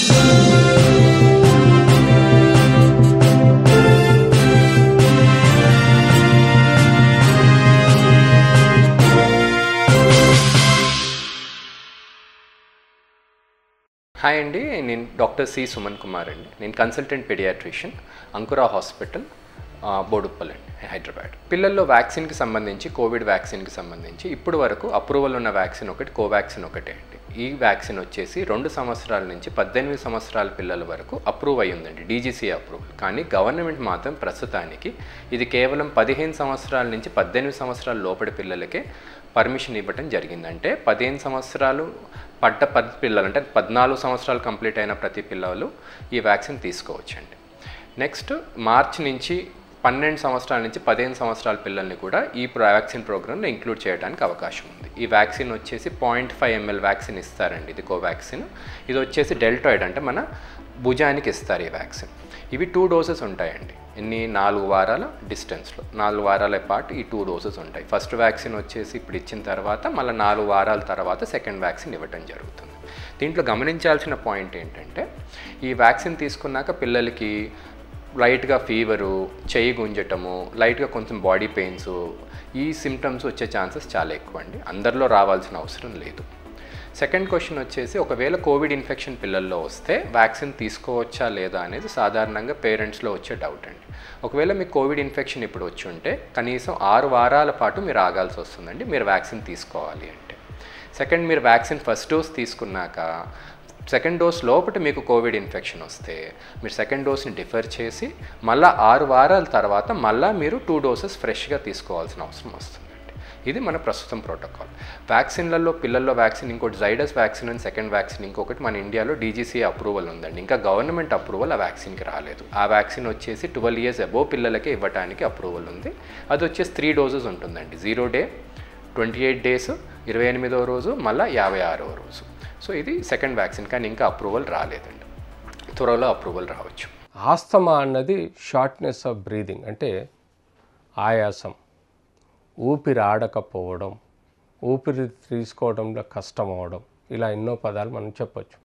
hi అండి నేను doctor C Suman Kumar అండి నేను కన్సల్టెంట్ పెడియాట్రిషియన్ అంకురా హాస్పిటల్ ఆ, బోడుప్పల్ అండి హైదరాబాద్ పిల్లల్లో వ్యాక్సిన్కి సంబంధించి కోవిడ్ వ్యాక్సిన్కి సంబంధించి ఇప్పుడు వరకు అప్రూవల్ ఉన్న వ్యాక్సిన్ ఒకటి కోవాక్సిన్ ఒకటే అండి ఈ వ్యాక్సిన్ వచ్చేసి రెండు సంవత్సరాల నుంచి పద్దెనిమిది సంవత్సరాల పిల్లల వరకు అప్రూవ్ అయి ఉందండి డీజీసీ అప్రూవల్ కానీ గవర్నమెంట్ మాత్రం ప్రస్తుతానికి ఇది కేవలం పదిహేను సంవత్సరాల నుంచి పద్దెనిమిది సంవత్సరాల లోపటి పిల్లలకే పర్మిషన్ ఇవ్వటం జరిగిందంటే పదిహేను సంవత్సరాలు పడ్డ పది పిల్లలు అంటే పద్నాలుగు సంవత్సరాలు కంప్లీట్ అయిన ప్రతి పిల్లలు ఈ వ్యాక్సిన్ తీసుకోవచ్చండి నెక్స్ట్ మార్చ్ నుంచి పన్నెండు సంవత్సరాల నుంచి పదిహేను సంవత్సరాల పిల్లల్ని కూడా ఈ ప్ర- వ్యాక్సిన్ ప్రోగ్రాంలో ఇంక్లూడ్ చేయడానికి అవకాశం ఉంది ఈ వ్యాక్సిన్ వచ్చేసి పాయింట్ ఫైవ్ ఎంఎల్ వ్యాక్సిన్ ఇస్తారండి ఇది కోవాక్సిన్ ఇది వచ్చేసి డెల్టాయిడ్ అంటే మన భుజానికి ఇస్తారు ఈ వ్యాక్సిన్ ఇవి టూ డోసెస్ ఉంటాయండి ఎన్ని నాలుగు వారాల డిస్టెన్స్లో నాలుగు వారాల పాటు ఈ టూ డోసెస్ ఉంటాయి ఫస్ట్ వ్యాక్సిన్ వచ్చేసి ఇప్పుడు ఇచ్చిన తర్వాత మళ్ళీ నాలుగు వారాల తర్వాత సెకండ్ వ్యాక్సిన్ ఇవ్వటం జరుగుతుంది దీంట్లో గమనించాల్సిన పాయింట్ ఏంటంటే ఈ వ్యాక్సిన్ తీసుకున్నాక పిల్లలకి లైట్గా ఫీవరు చెయ్యి గుంజటము లైట్గా కొంచెం బాడీ పెయిన్స్ ఈ సిమ్టమ్స్ వచ్చే ఛాన్సెస్ చాలా ఎక్కువ అండి అందరిలో రావాల్సిన అవసరం లేదు సెకండ్ క్వశ్చన్ వచ్చేసి ఒకవేళ కోవిడ్ ఇన్ఫెక్షన్ పిల్లల్లో వస్తే వ్యాక్సిన్ తీసుకోవచ్చా లేదా అనేది సాధారణంగా పేరెంట్స్లో వచ్చే డౌట్ అండి ఒకవేళ మీకు కోవిడ్ ఇన్ఫెక్షన్ ఇప్పుడు వచ్చి ఉంటే కనీసం ఆరు వారాల పాటు మీరు ఆగాల్సి వస్తుందండి మీరు వ్యాక్సిన్ తీసుకోవాలి అంటే సెకండ్ మీరు వ్యాక్సిన్ ఫస్ట్ డోస్ తీసుకున్నాక సెకండ్ డోస్ లోపల మీకు కోవిడ్ ఇన్ఫెక్షన్ వస్తే మీరు సెకండ్ డోస్ని డిఫర్ చేసి మళ్ళీ ఆరు వారాల తర్వాత మళ్ళీ మీరు టూ డోసెస్ ఫ్రెష్గా తీసుకోవాల్సిన అవసరం వస్తుందండి ఇది మన ప్రస్తుతం ప్రోటోకాల్ వ్యాక్సిన్లలో పిల్లల్లో వ్యాక్సిన్ ఇంకోటి Zydus vaccine and second vaccine ఇంకొకటి మన ఇండియాలో డీజీసీ అప్రూవల్ ఉందండి ఇంకా గవర్నమెంట్ అప్రూవల్ ఆ వ్యాక్సిన్కి రాలేదు ఆ వ్యాక్సిన్ వచ్చేసి ట్వెల్వ్ ఇయర్స్ అబోవ్ పిల్లలకే ఇవ్వడానికి అప్రూవల్ ఉంది అది వచ్చేసి త్రీ డోసెస్ ఉంటుందండి zero day twenty eight days ఇరవై ఎనిమిదవ రోజు మళ్ళీ యాభై ఆరవ రోజు సో ఇది సెకండ్ వ్యాక్సిన్ కానీ ఇంకా అప్రూవల్ రాలేదండి త్వరలో అప్రూవల్ రావచ్చు ఆస్తమా అన్నది షార్ట్నెస్ ఆఫ్ బ్రీదింగ్ అంటే ఆయాసం ఊపిరి ఆడకపోవడం ఊపిరి తీసుకోవడంలో కష్టం అవడం ఇలా ఎన్నో పదాలు మనం చెప్పొచ్చు